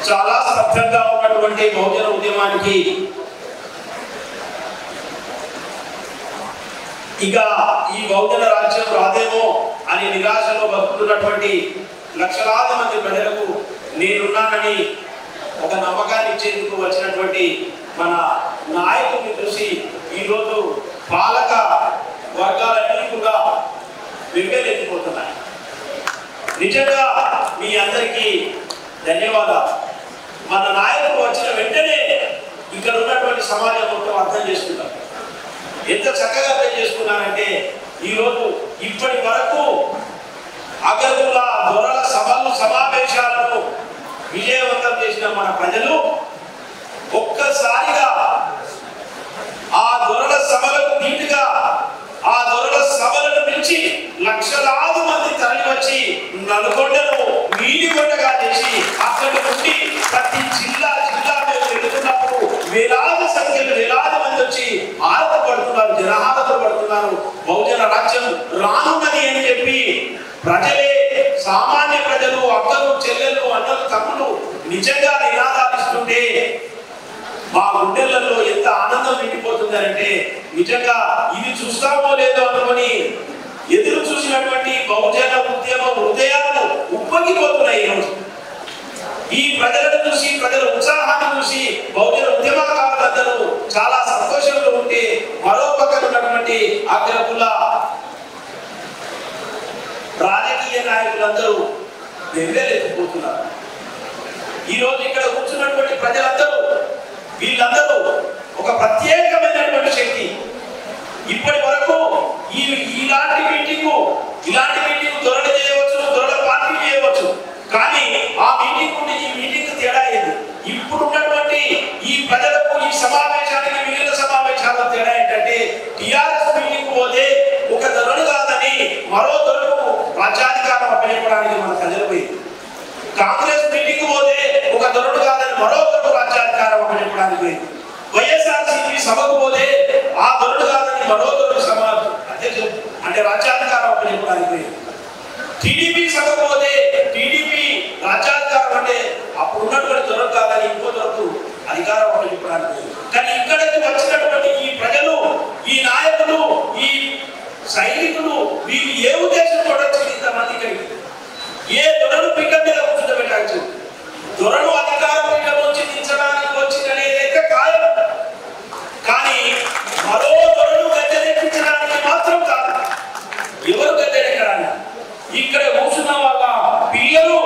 చాలా స్తబ్దంగా ఉన్నటువంటి బహుజన ఉద్యమానికి ఇక ఈ బహుజన రాజ్యం రాదేమో అని నిరాశలో బతుకుతున్నటువంటి లక్షలాది మంది ప్రజలకు నేనున్నానని ఒక నమ్మకాన్ని ఇచ్చేందుకు వచ్చినటువంటి మన నాయకుడిని చూసి ఈరోజు పాలక వర్గాలన్నీ కూడా వెంటలెత్తిపోతున్నాయి నిజంగా మీ అందరికీ ధన్యవాదాలు మన నాయకుడు వచ్చిన వెంటనే ఇక్కడ ఉన్నటువంటి సమాజం మొత్తం అర్థం చేసుకుంటాం ఎంత చక్కగా అర్థం చేసుకున్నారంటే ఈరోజు ఇప్పటి వరకు అగరుల దొరల సభలు సమావేశాలను విజయవంతం చేసిన మన ప్రజలు ఒక్కసారిగా ఆ దొరల సభలకు నీటిగా ఆ దొరల సభలను పిలిచి లక్షలాది మంది తరలి వచ్చి నల్గొండను నీలిగొండగా చేసి అక్కడి నుండి ప్రతి జిల్లా జిల్లా మేము వెళుతున్నప్పుడు వేలాది సంఖ్యలో వేలాది మంది వచ్చి ఆరత పడుతున్నారు జనహారత పడుతున్నారు బహుజన రాజ్యం రానున్నది అని చెప్పి ప్రజలే సామాన్య ప్రజలు అక్కలు చెల్లెలు అన్నలు తమ్ములు నిజంగా నినాదాలు ఇస్తుంటే మా గుండెలలో ఎంత ఆనందం నిండిపోతుందంటే నిజంగా ఇది చూస్తామో లేదో అనుకొని ఎదురు చూసినటువంటి బహుజన ఉద్యమ హృదయాలు ఉప్పగిపోతున్నాయి ఈరోజు ఈ ప్రజలను చూసి ప్రజల ఉత్సాహాన్ని చూసి బహుజన ఉద్యమకారులందరూ చాలా సంతోషంలో ఉంటే మరో పక్కన ఉన్నటువంటి అగ్రకుల రాజకీయ నాయకులందరూ బెంగలెత్తిపోతున్నారు ఈ రోజు ఇక్కడ కూర్చున్నటువంటి ప్రజలందరూ వీళ్ళందరూ ఒక ప్రత్యేకమైనటువంటి శక్తి ఇప్పటి వరకు ఈ ఇలాంటి మీటింగ్ ఇలాంటి మీటింగ్ దొరల చేయవచ్చు దొరల పార్టీ చేయవచ్చు కానీ ఆ మీటింగ్ నుండి ఈ మీటింగ్ తేడా ఏంది ఇప్పుడు ఉన్నటువంటి ఈ ప్రజలకు ఈ సమావేశానికి మిగిలిన సమావేశాల తేడా ఏంటంటే టిఆర్ఎస్ మీటింగ్ పోతే ఒక దొరలు కాదని మరో దొరకు రాజ్యాధికారం అప్పచెప్పడానికి మన ప్రజలు పోయింది కాంగ్రెస్ మీటింగ్ పోతే ఒక దొరడు కాదని మరో దొరడు రాజ్యాధికారం అప్పచెప్పడానికి పోయింది వైఎస్ఆర్సీపీ సభకు పోతే ఆ దొరడు కాదని మరో దొరడు సభ అధ్యక్షుడు అంటే రాజ్యాధికారం అప్పచెప్పడానికి పోయింది టీడీపీ సభకు పోతే టీడీపీ రాజ్యాధికారం అంటే అప్పుడు ఉన్నటువంటి దొరకు కాదని ఇంకో దొరకు అధికారం అప్పచెప్పడానికి పోయింది కానీ ఇక్కడికి వచ్చినటువంటి ఈ ప్రజలు ఈ నాయకులు ఈ సైనికులు వీళ్ళు ఏ ఉద్దేశంతో వచ్చింది ఇంతమంది ఇక్కడికి ఏ దొరను పిక్క మీద కూర్చోబెట్టచ్చు దొరను అధికార పీఠం నుంచి దించడానికి వచ్చిందనేదైతే ఖాయం కానీ మరో దొరను గద్దెనెక్కించడానికి మాత్రం కాదు ఎవరు గద్దెనెక్కడానికి ఇక్కడ కూర్చున్న వాళ్ళ పిల్లలు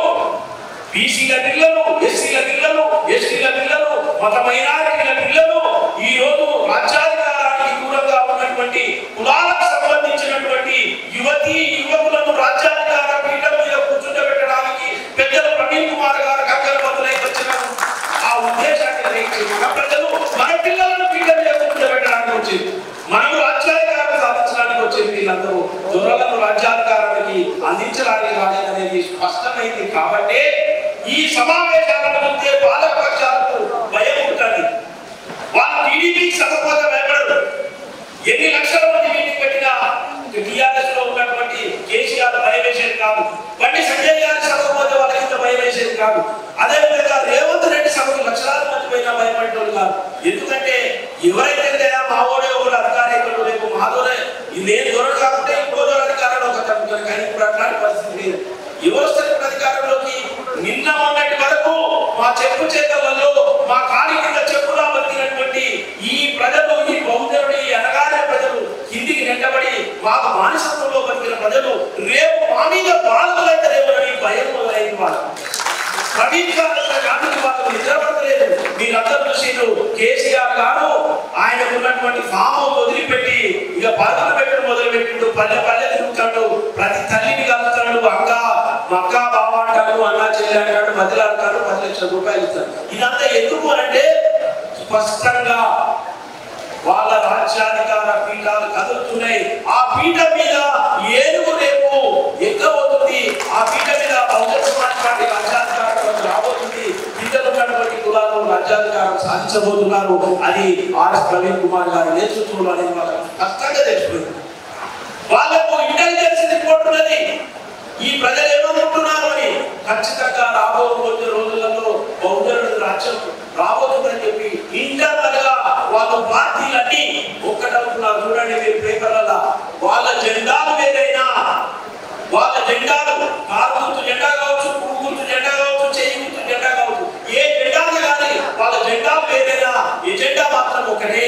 బీసీల పిల్లలు ఎస్సీల పిల్లలు ఎస్టీల పిల్లలు మత మైనారిటీల పిల్లలు ఈ రోజు రాజ్యాధికారానికి దూరంగా ఉన్నటువంటి కులాలకు సంబంధించినటువంటి యువతి యువకులను రాజ్యాధికార పీఠం మీద కూర్చుండబెట్టడానికి పెద్దలు ప్రవీణ్ కుమార్ గారు కక్కల బదులై వచ్చినారు ఆ ఉద్దేశాన్ని గ్రహించి మన ప్రజలు మన పిల్లలను పీఠం మీద కూర్చోబెట్టడానికి వచ్చింది మనము రాజ్యాధికారం సాధించడానికి వచ్చింది వీళ్ళందరూ దొరలను రాజ్యాధికారానికి అందించడానికి రాలేదనేది స్పష్టమైంది కాబట్టి ఈ సమావేశాలను చూస్తే పాలక పక్షాలకు భయం ఉంటుంది వాళ్ళు టీడీపీకి సపోర్ట్గా భయపడరు ఎన్ని లక్షల మంది మీటింగ్ పెట్టినా టీఆర్ఎస్ లో ఉన్నటువంటి కేసీఆర్ భయం వేసేది కాదు బండి సంజయ్ గారి సభకు పోతే వాళ్ళకి ఇంత భయం వేసేది కాదు అదే విధంగా రేవంత్ రెడ్డి సభకు లక్షలాది మంది పోయినా భయపడేటోళ్ళు కాదు ఎందుకంటే ఎవరైతే లేదా మా ఓడే ఒకరు అధికారికులు రేపు మాధవరే నేను దూరం కాకుంటే ఇంకో దూరం అధికారంలో ఒక తగ్గుతారు కానీ ఇప్పుడు అట్లాంటి పరిస్థితి లేదు ఎవరు వస్తారు ఇప్పుడు అధికారంలోకి నిన్న మొన్నటి వరకు మా చెప్పు చేతలలో మా కాలి కింద చెప్పులా బతికినటువంటి ఈ ప్రజలు ఈ బహుజనుడు ఈ అనగానే ప్రజలు కిందికి నెట్టబడి మాకు మానసత్వంలో బతికిన ప్రజలు రేపు మా మీద బాధలైతేరేమోనని భయం మొదలైంది వాళ్ళు ప్రవీణ్ గారు గాంధీ వాళ్ళు నిద్రపడలేదు మీరందరూ చూసిండ్రు కేసీఆర్ గారు ఆయనకు ఉన్నటువంటి ఫామ్ హౌస్ వదిలిపెట్టి ఇక పరుగులు పెట్టడం మొదలు పెట్టిండు పల్లె పల్లె తిరుగుతాడు ప్రతి తల్లిని కలుగుతాడు అక్క మక్క బావ అంటాడు అన్న చెల్లి అంటాడు మధ్యలో అంటాడు పది లక్షల రూపాయలు ఇస్తాడు ఇదంతా ఎందుకు అంటే స్పష్టంగా వాళ్ళ రాజ్యాధికార పీఠాలు కదులుతున్నాయి ఆ పీఠ మీద ఏనుగు రేపు ఎక్కబోతుంది ఆ పీఠ మీద బహుజన సమాజ్ పార్టీ రాజ్యాధికారం రాబోతుంది ఇద్దరు ఉన్నటువంటి కులాలు రాజ్యాధికారం సాధించబోతున్నారు అది ఆర్ఎస్ ప్రవీణ్ కుమార్ గారి నేతృత్వంలో అనేది వాళ్ళకి స్పష్టంగా తెలిసిపోయింది వాళ్ళకు ఇంటెలిజెన్స్ రిపోర్ట్ ఉన్నది ఈ ప్రజలు ఏమనుకుంటున్నారు అని ఖచ్చితంగా రాబో వచ్చే రోజులలో బహుజన రాజ్యం రాబోతుందని చెప్పి ఇంటర్నల్ గా వాళ్ళ పార్టీలన్నీ ఒక్కటవుతున్నారు చూడండి మీరు పేపర్లలో వాళ్ళ జెండాలు వేరైనా వాళ్ళ జెండాలు కారు గుర్తు జెండా కావచ్చు పువ్వు గుర్తు జెండా కావచ్చు చేయి గుర్తు జెండా కావచ్చు ఏ జెండాలు కానీ వాళ్ళ జెండాలు వేరైనా ఎజెండా మాత్రం ఒకటే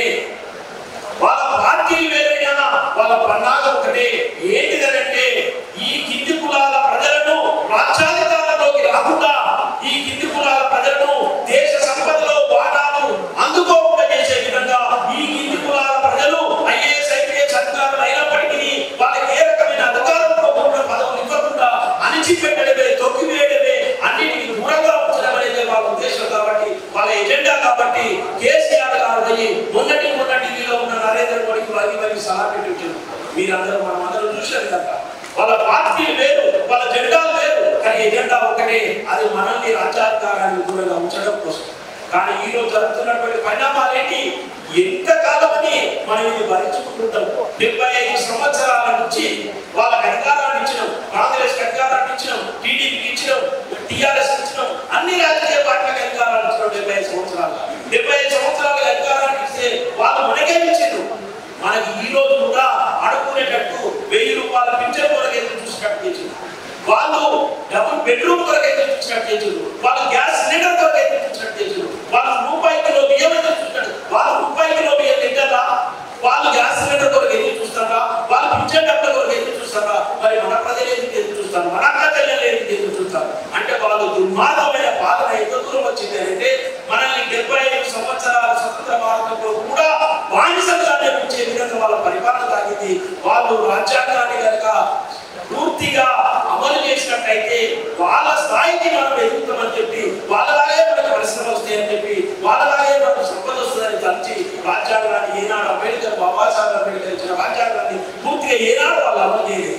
వాళ్ళ పార్టీలు వేరైనా వాళ్ళ పన్నాగ ఒకటే ఏంటిదనంటే ఈ కింది కులాల ప్రజలను రాజ్యాధికారంలోకి రాకుండా ఈ కింది కులాల ప్రజలను దేశ సంపదలో వాటాలు అందుకోకుండా చేసే విధంగా ఈ కింది కులాల ప్రజలు ఐఏఎస్ ఐపీఎస్ అధికారులు అయినప్పటికీ వాళ్ళకి ఏ రకమైన అధికారం పోకుండా పదవులు ఇవ్వకుండా అణిచిపెట్టడమే తొక్కివేయడమే అన్నిటికీ దూరంగా ఉంచడం అనేది వాళ్ళ ఉద్దేశం కాబట్టి వాళ్ళ ఎజెండా కాబట్టి కేసీఆర్ గారు పోయి మొన్నటి మొన్న ఢిల్లీలో ఉన్న నరేంద్ర మోడీకి మరి మరి సలహా పెట్టించారు మీరందరూ మనం అందరూ చూశారు కదా వాళ్ళ పార్టీ వేరు వాళ్ళ జెండాలు వేరు కానీ ఎజెండా ఒకటే అది మనల్ని రాజ్యాధికారాన్ని దూరంగా ఉంచడం కోసం కానీ ఈ రోజు జరుగుతున్నటువంటి పరిణామాలు ఏంటి ఎంత కాలమని మనం ఇది భరించుకుంటుంటాం డెబ్బై ఐదు సంవత్సరాల నుంచి వాళ్ళకి అధికారాన్ని ఇచ్చినాం కాంగ్రెస్ అధికారాన్ని ఇచ్చినాం టీడీపీకి ఇచ్చినాం టీఆర్ఎస్ ఇచ్చినాం అన్ని రాజకీయ పార్టీలకు అధికారాలు ఇచ్చినాం డెబ్బై ఐదు సంవత్సరాలు డెబ్బై ఐదు సంవత్సరాలకు అధికారాన్ని ఇస్తే వాళ్ళు మనకే ఇచ్చారు మనకి ఈ రోజు కూడా అడుక్కునేటట్టు వెయ్యి రూపాయల పింఛన్ కొరకు ఎదురు చూసినట్టు చేసింది వాళ్ళు డబుల్ బెడ్రూమ్ కొరకు ఎదురు చూసినట్టు చేసింది వాళ్ళు గ్యాస్ సిలిండర్ కొరకు ఎదురు చూసినట్టు చేసింది వాళ్ళు రూపాయి కిలో బియ్యం ఎదురు చూసినట్టు వాళ్ళు రూపాయి కిలో బియ్యం తింటారా వాళ్ళు గ్యాస్ సిలిండర్ కొరకు ఎదురు చూస్తారా వాళ్ళు పింఛన్ డబ్బుల కొరకు ఎదురు చూస్తారా మరి మన ప్రజలు ఎందుకు ఎదురు చూస్తారు మన అక్క చెల్లెలు ఎందుకు ఎదురు చూస్తారు అంటే వాళ్ళు దుర్మార్గమైన పాలన ఎంత దూరం వచ్చింది అంటే మనల్ని డెబ్బై ఐదు సంవత్సరాల స్వతంత్ర భారతంలో కూడా బానిసలుగా నిర్మించే విధంగా వాళ్ళ పరిపాలన సాగింది వాళ్ళు రాజ్యాంగాన్ని కనుక పూర్తిగా అమలు చేసినట్టయితే వాళ్ళ స్థాయికి మనం ఎదుగుతామని చెప్పి వాళ్ళలాగే మనకు పరిశ్రమ వస్తాయని చెప్పి వాళ్ళలాగే మనకు సంపద వస్తుందని తలచి రాజ్యాంగాన్ని ఏనాడు అంబేద్కర్ బాబాసాహెబ్ అంబేద్కర్ ఇచ్చిన రాజ్యాంగాన్ని పూర్తిగా ఏనాడు వాళ్ళు అమలు చేయలేదు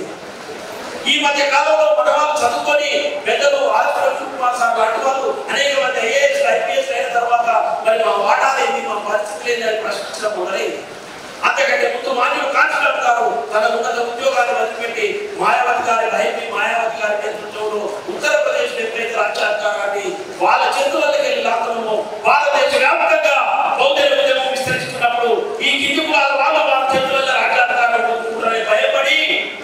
ఈ మధ్య కాలంలో మన వాళ్ళు చదువుకొని పెద్దలు ఆదిత్య కుమార్ సార్ లాంటి వాళ్ళు అనేక మంది ఐఏఎస్ ఐపీఎస్ అయిన తర్వాత మరి మా వాటాలు ఏంది మా పరిస్థితులు ఏంది అని ప్రశ్నించడం మొదలైంది అంతకంటే ముందు మాన్యుడు కాన్స్టేబుల్ గారు తన ఉన్నత ఉద్యోగాన్ని వదిలిపెట్టి మాయావతి గారి ఐపీ మాయావతి గారి నేతృత్వంలో ఉత్తరప్రదేశ్ ఎప్పుడైతే రాజ్యాధికారాన్ని వాళ్ళ చేతులకి వెళ్ళి లాక్డౌన్ భారతదేశ వ్యాప్తంగా బౌద్ధ ఉద్యమం విస్తరిస్తున్నప్పుడు ఈ కింది కులాల వాళ్ళ వాళ్ళ చేతులలో రాజ్యాధికారాన్ని పొందుకుంటారని భయపడి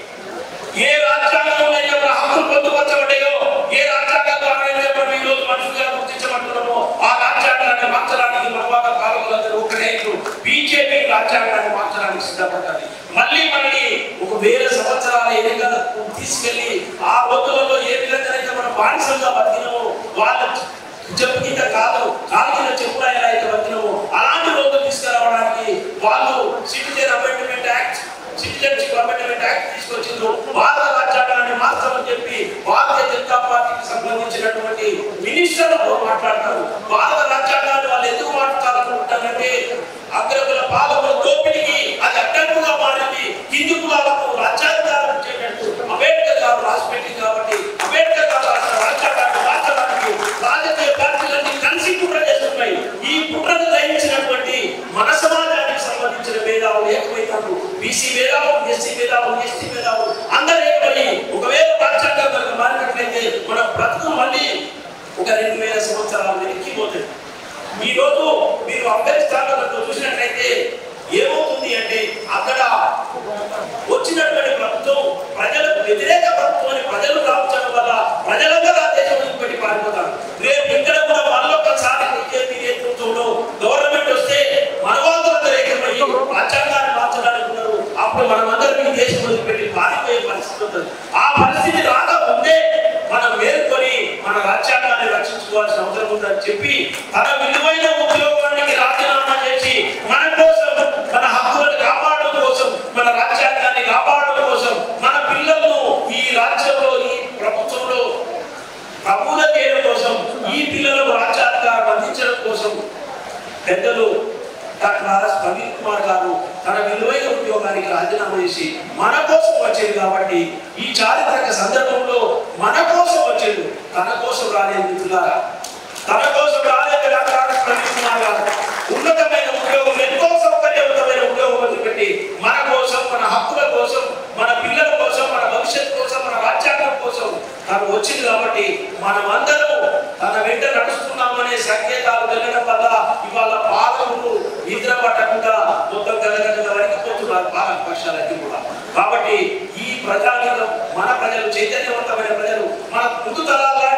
ఏ రాజ్యాంగంలో అయితే మన హక్కులు పొందుపరచబడ్డాయో ఏ రాజ్యాంగం ద్వారా అయితే మనం ఈ రోజు మనుషులుగా గుర్తించబడుతున్నామో ఆ రాజ్యాంగాన్ని మార్చడానికి మరొక పాలకులందరూ ఒకటే బీజేపీ రాజ్యాంగాన్ని మార్చడానికి సిద్ధపడ్డది మళ్ళీ మనకి ఒక వేల సంవత్సరాల ఎన్నికల తీసుకెళ్లి ఆ రోజులలో ఏ విధంగా అయితే మనం బానిసలుగా బతికినామో వాళ్ళ చెప్పు కింద కాదు కాలు కింద చెప్పులు ఎలా అయితే బతికినామో అలాంటి రోజులు తీసుకురావడానికి వాళ్ళు citizen amendment act citizenship amendment act తీసుకొచ్చిండ్రు భారత రాజ్యాంగాన్ని మార్చమని చెప్పి భారతీయ జనతా పార్టీకి సంబంధించినటువంటి మినిస్టర్లు మాట్లాడతారు భారత రాజ్యాంగాన్ని వాళ్ళు ఎందుకు మాట్లాడాలనుకుంటారంటే అగ్రకుల పాలకుల దోపిడికి అది అడ్డంకుగా మారింది కింది కులాలకు రాజ్యాంగాలు ఇచ్చేటట్టు అంబేద్కర్ గారు రాసిపెట్టింది కాబట్టి అంబేద్కర్ గారు రాసిన రాజ్యాంగాన్ని మార్చడానికి రాజకీయ పార్టీలన్నీ కలిసి కుట్ర చేస్తున్నాయి ఈ కుట్రను గ్రహించినటువంటి మన సమాజానికి సంబంధించిన భేదాలు ఏకమైనారు బీసీ భేదాలు ఎస్సీ భేదాలు ఎస్టీ భేదాలు అందరూ ఏకమై ఒకవేళ రాజ్యాంగం కనుక మారినట్లయితే మన బ్రతుకు మళ్ళీ ఒక రెండు వేల సంవత్సరాలు వెనక్కి పోతుంది ఈ రోజు మీరు ఆఫ్ఘనిస్తాన్ లో చూసినట్లయితే ఏమవుతుంది అంటే అక్కడ వచ్చినటువంటి ప్రభుత్వం ప్రజలకు వ్యతిరేక ప్రభుత్వాన్ని ప్రజలు రావడం వల్ల ప్రజలందరూ ఆ దేశం వదిలిపెట్టి పారిపోతారు రేపు ఇక్కడ కూడా మళ్ళొక్కసారి బీజేపీ నేతృత్వంలో గవర్నమెంట్ వస్తే మన వాళ్ళందరూ ఏకమయ్యి రాజ్యాంగాన్ని మార్చడానికి ఉన్నారు అప్పుడు మనమందరం ఈ దేశం వదిలిపెట్టి పారిపోయే పరిస్థితి ఉంటుంది ఆ పరిస్థితి రాకముందే మనం మేల్కొని మన రాజ్యాంగాన్ని రక్షించుకోవాల్సిన అవసరం ఉందని చెప్పి తన విలువైన ఉద్యోగానికి రాజీనామా చేసి మన కోసం మన హక్కులను కాపాడడం కోసం మన రాజ్యాంగాన్ని కాపాడడం కోసం మన పిల్లలను ఈ రాజ్యంలో ఈ ప్రభుత్వంలో ప్రబోధ చేయడం కోసం ఈ పిల్లలకు రాజ్యాధికారం అందించడం కోసం పెద్దలు డాక్టర్ ఆర్ఎస్ ప్రవీణ్ కుమార్ గారు తన విలువైన ఉద్యోగానికి రాజీనామా చేసి మన కోసం వచ్చేది కాబట్టి ఈ చారిత్రక సందర్భంలో మన కోసం వచ్చేది తన కోసం రాలేదు మిత్రులారా తన కోసం రాలేదు డాక్టర్ ఆర్ఎస్ ప్రవీణ్ కుమార్ గారు ఉన్నతమైన ఉద్యోగం ఎంతో సౌకర్యవంతమైన ఉద్యోగం వదిలిపెట్టి మన కోసం మన హక్కుల కోసం మన పిల్లల కోసం మన భవిష్యత్తు కోసం మన రాజ్యాంగం కోసం తను వచ్చింది కాబట్టి మనమందరం తన వెంట నడుస్తున్నామనే సంకేతాలు వెళ్ళడం వల్ల ఇవాళ పాలకులు నిద్ర పట్టకుండా మొత్తం గలగల వణికిపోతున్నారు పాలక పక్షాలకి కూడా కాబట్టి ఈ ప్రజానీకం మన ప్రజలు చైతన్యవంతమైన ప్రజలు మన ముందు తరాల